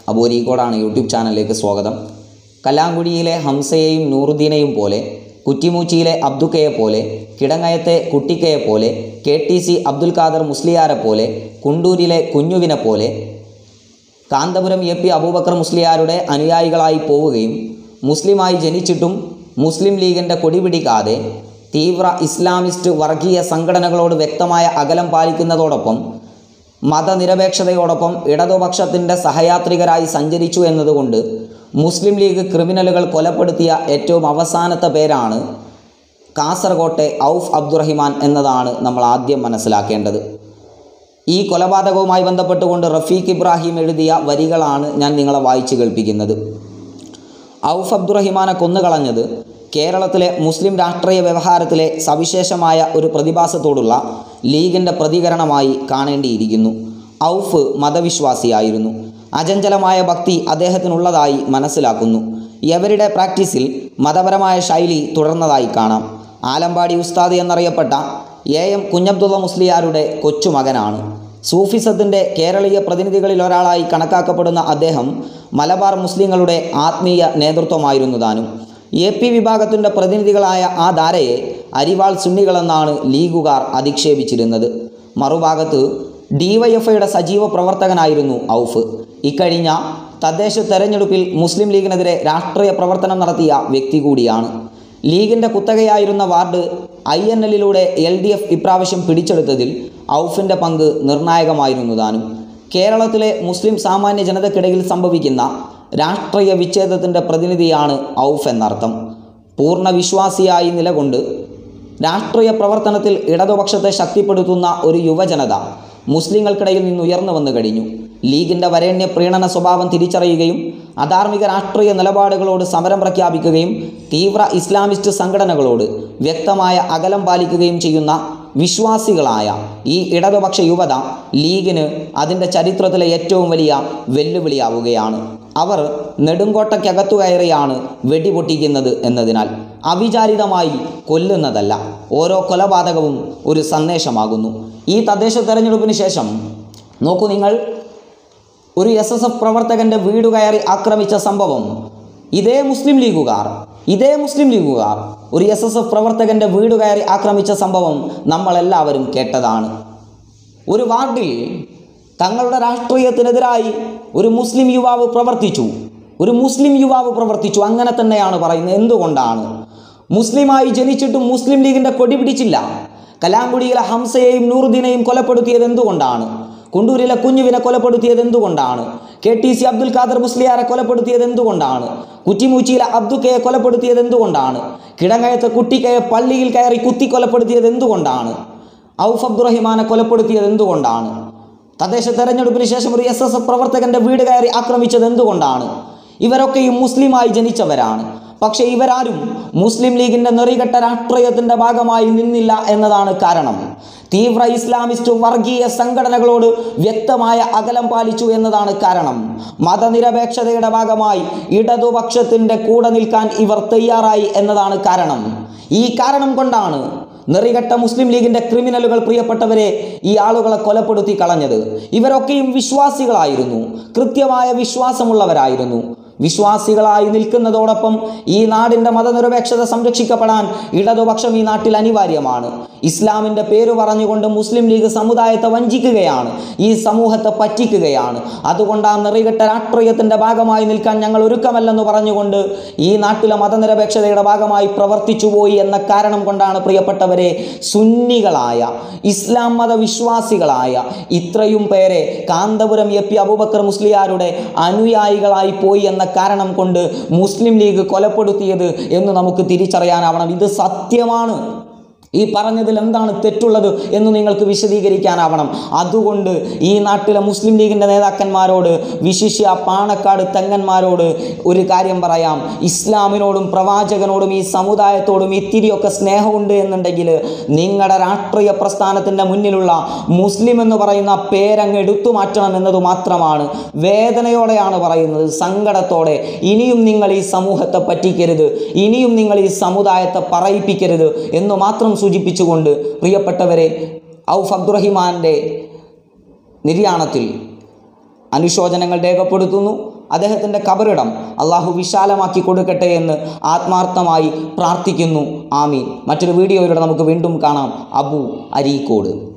അബൂരിക്കോടാണ് YouTube ചാനലിലേക്ക് സ്വാഗതം കല്ലാങ്കുടിയിലെ ഹംസയെയും നൂറുദ്ദീനെയും പോലെ കുറ്റിമൂച്ചിയിലെ അബ്ദുക്കയെ പോലെ കിടങ്ങയത്തെ കുട്ടിക്കയെ പോലെ K T C Abdul Khader മുസ്ലിയാരെ പോലെ കുണ്ടൂരിലെ കുഞ്ഞുവിനെ പോലെ കാന്തപുരം എ പി അബൂബക്കർ മുസ്ലിയാരുടെ അനുയായികളായി പോവുകയും മുസ്ലിമായി ജനിച്ചിട്ടും മുസ്ലിം ലീഗിൻ്റെ കൊടി പിടിക്കാതെ തീവ്ര ഇസ്ലാമിസ്റ്റ് വർഗീയ സംഘടനകളോട് വ്യക്തമായ അകലം പാലിക്കുന്നതോടൊപ്പം മതനിരപേക്ഷതയോടൊപ്പം ഇടതുപക്ഷത്തിൻ്റെ സഹയാത്രികരായി സഞ്ചരിച്ചു എന്നതുകൊണ്ട് മുസ്ലിം ലീഗ് ക്രിമിനലുകൾ കൊലപ്പെടുത്തിയ ഏറ്റവും അവസാനത്തെ പേരാണ് കാസർകോട്ടെ ഔഫ് അബ്ദുറഹിമാൻ എന്നതാണ് നമ്മൾ ആദ്യം മനസ്സിലാക്കേണ്ടത് ഈ കൊലപാതകവുമായി ബന്ധപ്പെട്ടുകൊണ്ട് റഫീഖ് ഇബ്രാഹിം എഴുതിയ വരികളാണ് ഞാൻ നിങ്ങളെ വായിച്ചു കേൾപ്പിക്കുന്നത് ഔഫ് അബ്ദുറഹിമാനെ കൊന്നുകളഞ്ഞത് കേരളത്തിലെ മുസ്ലിം രാഷ്ട്രീയ വ്യവഹാരത്തിലെ സവിശേഷമായ ഒരു പ്രതിഭാസത്തോടുള്ള ലീഗിൻ്റെ പ്രതികരണമായി കാണേണ്ടിയിരിക്കുന്നു ഔഫ് മതവിശ്വാസിയായിരുന്നു അചഞ്ചലമായ ഭക്തി അദ്ദേഹത്തിനുള്ളതായി മനസ്സിലാക്കുന്നു എവരുടെ പ്രാക്ടീസിൽ മതപരമായ ശൈലി തുടർന്നതായി കാണാം ആലമ്പാടി ഉസ്താദ് എന്നറിയപ്പെട്ട എ എം കുഞ്ഞബ്ദുള്ള മുസ്ലിയാരുടെ കൊച്ചുമകനാണ് സൂഫിസത്തിൻ്റെ കേരളീയ പ്രതിനിധികളിൽ ഒരാളായി കണക്കാക്കപ്പെടുന്ന അദ്ദേഹം മലബാർ മുസ്ലിങ്ങളുടെ ആത്മീയ നേതൃത്വമായിരുന്നു താനും എ പി വിഭാഗത്തിൻ്റെ പ്രതിനിധികളായ ആ ധാരയെ അരിവാൾ സുന്നികളെന്നാണ് ലീഗുകാർ അധിക്ഷേപിച്ചിരുന്നത് മറുഭാഗത്ത് ഡിവൈഎഫ്ഐയുടെ സജീവ പ്രവർത്തകനായിരുന്നു ഔഫ് ഇക്കഴിഞ്ഞ തദ്ദേശ തെരഞ്ഞെടുപ്പിൽ മുസ്ലിം ലീഗിനെതിരെ രാഷ്ട്രീയ പ്രവർത്തനം നടത്തിയ വ്യക്തി കൂടിയാണ് ലീഗിൻ്റെ കുത്തകയായിരുന്ന വാർഡ് ഐ എൻ എല്ലിലൂടെ എൽ ഡി എഫ് ഇപ്രാവശ്യം പിടിച്ചെടുത്തതിൽ ഔഫിൻ്റെ പങ്ക് നിർണായകമായിരുന്നു താനും കേരളത്തിലെ മുസ്ലിം സാമാന്യ ജനതയ്ക്കിടയിൽ സംഭവിക്കുന്ന രാഷ്ട്രീയ വിച്ഛേദത്തിൻ്റെ പ്രതിനിധിയാണ് ഔഫ് എന്നർത്ഥം പൂർണ്ണ വിശ്വാസിയായി നിലകൊണ്ട് രാഷ്ട്രീയ പ്രവർത്തനത്തിൽ ഇടതുപക്ഷത്തെ ശക്തിപ്പെടുത്തുന്ന ഒരു യുവജനത മുസ്ലിങ്ങൾക്കിടയിൽ നിന്ന് ഉയർന്നു വന്നു കഴിഞ്ഞു ലീഗിൻ്റെ വരേണ്യ പ്രീണന സ്വഭാവം തിരിച്ചറിയുകയും അധാർമിക രാഷ്ട്രീയ നിലപാടുകളോട് സമരം പ്രഖ്യാപിക്കുകയും തീവ്ര ഇസ്ലാമിസ്റ്റ് സംഘടനകളോട് വ്യക്തമായ അകലം പാലിക്കുകയും ചെയ്യുന്ന വിശ്വാസികളായ ഈ ഇടതുപക്ഷ യുവത ലീഗിന് അതിൻ്റെ ചരിത്രത്തിലെ ഏറ്റവും വലിയ വെല്ലുവിളിയാവുകയാണ് അവർ നെടുങ്കോട്ടയ്ക്കകത്തു കയറിയാണ് വെടിപൊട്ടിക്കുന്നത് എന്നതിനാൽ അവിചാരിതമായി കൊല്ലുന്നതല്ല ഓരോ കൊലപാതകവും ഒരു സന്ദേശമാകുന്നു ഈ തദ്ദേശ തെരഞ്ഞെടുപ്പിന് ശേഷം നോക്കൂ നിങ്ങൾ ഒരു എസ് എസ് എഫ് പ്രവർത്തകൻ്റെ വീട് കയറി ആക്രമിച്ച സംഭവം ഇതേ മുസ്ലിം ലീഗുകാർ ഇതേ മുസ്ലിം ലീഗുകാർ ഒരു എസ് എസ് എഫ് പ്രവർത്തകൻ്റെ വീട് കയറി ആക്രമിച്ച സംഭവം നമ്മളെല്ലാവരും കേട്ടതാണ് ഒരു വാർഡിൽ തങ്ങളുടെ രാഷ്ട്രീയത്തിനെതിരായി ഒരു മുസ്ലിം യുവാവ് പ്രവർത്തിച്ചു ഒരു മുസ്ലിം യുവാവ് പ്രവർത്തിച്ചു അങ്ങനെ തന്നെയാണ് പറയുന്നത് എന്തുകൊണ്ടാണ് മുസ്ലിമായി ജനിച്ചിട്ടും മുസ്ലിം ലീഗിൻ്റെ കൊടി പിടിച്ചില്ല കലാങ്കുടിയിലെ ഹംസയെയും നൂറുദ്ദീനെയും കൊലപ്പെടുത്തിയത് എന്തുകൊണ്ടാണ് കുണ്ടൂരിലെ കുഞ്ഞുവിനെ കൊലപ്പെടുത്തിയത് എന്തുകൊണ്ടാണ് K T C Abdul Khader മുസ്ലിയാരെ കൊലപ്പെടുത്തിയത് എന്തുകൊണ്ടാണ് കുറ്റിമൂച്ചിയിലെ അബ്ദുക്കയെ കൊലപ്പെടുത്തിയത് എന്തുകൊണ്ടാണ് കിടങ്ങയത്തെ കുട്ടിക്കയെ പള്ളിയിൽ കയറി കുത്തി കൊലപ്പെടുത്തിയത് എന്തുകൊണ്ടാണ് ഔഫ് അബ്ദുറഹിമാനെ കൊലപ്പെടുത്തിയത് എന്തുകൊണ്ടാണ് തദ്ദേശ തെരഞ്ഞെടുപ്പിന് ശേഷം ഒരു എസ് എസ് എഫ് പ്രവർത്തകന്റെ വീട് കയറി ആക്രമിച്ചത് എന്തുകൊണ്ടാണ് ഇവരൊക്കെയും മുസ്ലിമായി ജനിച്ചവരാണ് പക്ഷേ ഇവരാരും മുസ്ലിം ലീഗിന്റെ നെറികെട്ട രാഷ്ട്രീയത്തിന്റെ ഭാഗമായി നിന്നില്ല എന്നതാണ് കാരണം തീവ്ര ഇസ്ലാമിസ്റ്റ് വർഗീയ സംഘടനകളോട് വ്യക്തമായ അകലം പാലിച്ചു എന്നതാണ് കാരണം മതനിരപേക്ഷതയുടെ ഭാഗമായി ഇടതുപക്ഷത്തിന്റെ കൂടെ നിൽക്കാൻ ഇവർ തയ്യാറായി എന്നതാണ് കാരണം ഈ കാരണം കൊണ്ടാണ് നെറികെട്ട മുസ്ലിം ലീഗിന്റെ ക്രിമിനലുകൾ പ്രിയപ്പെട്ടവരെ ഈ ആളുകളെ കൊലപ്പെടുത്തി കളഞ്ഞത് ഇവരൊക്കെയും വിശ്വാസികളായിരുന്നു കൃത്യമായ വിശ്വാസമുള്ളവരായിരുന്നു വിശ്വാസികളായി നിൽക്കുന്നതോടൊപ്പം ഈ നാടിൻ്റെ മതനിരപേക്ഷത സംരക്ഷിക്കപ്പെടാൻ ഇടതുപക്ഷം ഈ നാട്ടിൽ അനിവാര്യമാണ് ഇസ്ലാമിൻ്റെ പേര് പറഞ്ഞുകൊണ്ട് മുസ്ലിം ലീഗ് സമുദായത്തെ വഞ്ചിക്കുകയാണ് ഈ സമൂഹത്തെ പറ്റിക്കുകയാണ് അതുകൊണ്ട് ആ നെറികെട്ട രാഷ്ട്രീയത്തിൻ്റെ ഭാഗമായി നിൽക്കാൻ ഞങ്ങൾ ഒരുക്കമല്ലെന്ന് പറഞ്ഞുകൊണ്ട് ഈ നാട്ടിലെ മതനിരപേക്ഷതയുടെ ഭാഗമായി പ്രവർത്തിച്ചു പോയി എന്ന കാരണം കൊണ്ടാണ് പ്രിയപ്പെട്ടവരെ സുന്നികളായ ഇസ്ലാം മത വിശ്വാസികളായ ഇത്രയും പേരെ കാന്തപുരം എ പി അബൂബക്കർ മുസ്ലിയാരുടെ അനുയായികളായി പോയി എന്ന കാരണം കൊണ്ട് മുസ്ലിം ലീഗ് കൊലപ്പെടുത്തിയത് എന്ന് നമുക്ക് തിരിച്ചറിയാനാവണം ഇത് സത്യമാണ് ഈ പറഞ്ഞതിൽ എന്താണ് തെറ്റുള്ളത് എന്ന് നിങ്ങൾക്ക് വിശദീകരിക്കാനാവണം അതുകൊണ്ട് ഈ നാട്ടിലെ മുസ്ലിം ലീഗിൻ്റെ നേതാക്കന്മാരോട് വിശിഷ്യ പാണക്കാട് തെങ്ങന്മാരോട് ഒരു കാര്യം പറയാം ഇസ്ലാമിനോടും പ്രവാചകനോടും ഈ സമുദായത്തോടും ഇത്തിരിയൊക്കെ സ്നേഹമുണ്ട് എന്നുണ്ടെങ്കിൽ നിങ്ങളുടെ രാഷ്ട്രീയ പ്രസ്ഥാനത്തിൻ്റെ മുന്നിലുള്ള മുസ്ലിം എന്ന് പറയുന്ന പേരങ്ങ് എടുത്തു മാറ്റണം എന്നത് മാത്രമാണ് വേദനയോടെയാണ് പറയുന്നത് സങ്കടത്തോടെ ഇനിയും നിങ്ങൾ ഈ സമൂഹത്തെ പറ്റിക്കരുത് ഇനിയും നിങ്ങൾ ഈ സമുദായത്തെ പറയിപ്പിക്കരുത് എന്ന് മാത്രം സൂചിപ്പിച്ചുകൊണ്ട് പ്രിയപ്പെട്ടവരെ ഔഫ് അബ്ദുറഹിമാൻ്റെ നിര്യാണത്തിൽ അനുശോചനങ്ങൾ രേഖപ്പെടുത്തുന്നു അദ്ദേഹത്തിൻ്റെ കബറിടം അള്ളാഹു വിശാലമാക്കി കൊടുക്കട്ടെ എന്ന് ആത്മാർത്ഥമായി പ്രാർത്ഥിക്കുന്നു ആമീൻ മറ്റൊരു വീഡിയോയിലൂടെ നമുക്ക് വീണ്ടും കാണാം അബു അരീക്കോട്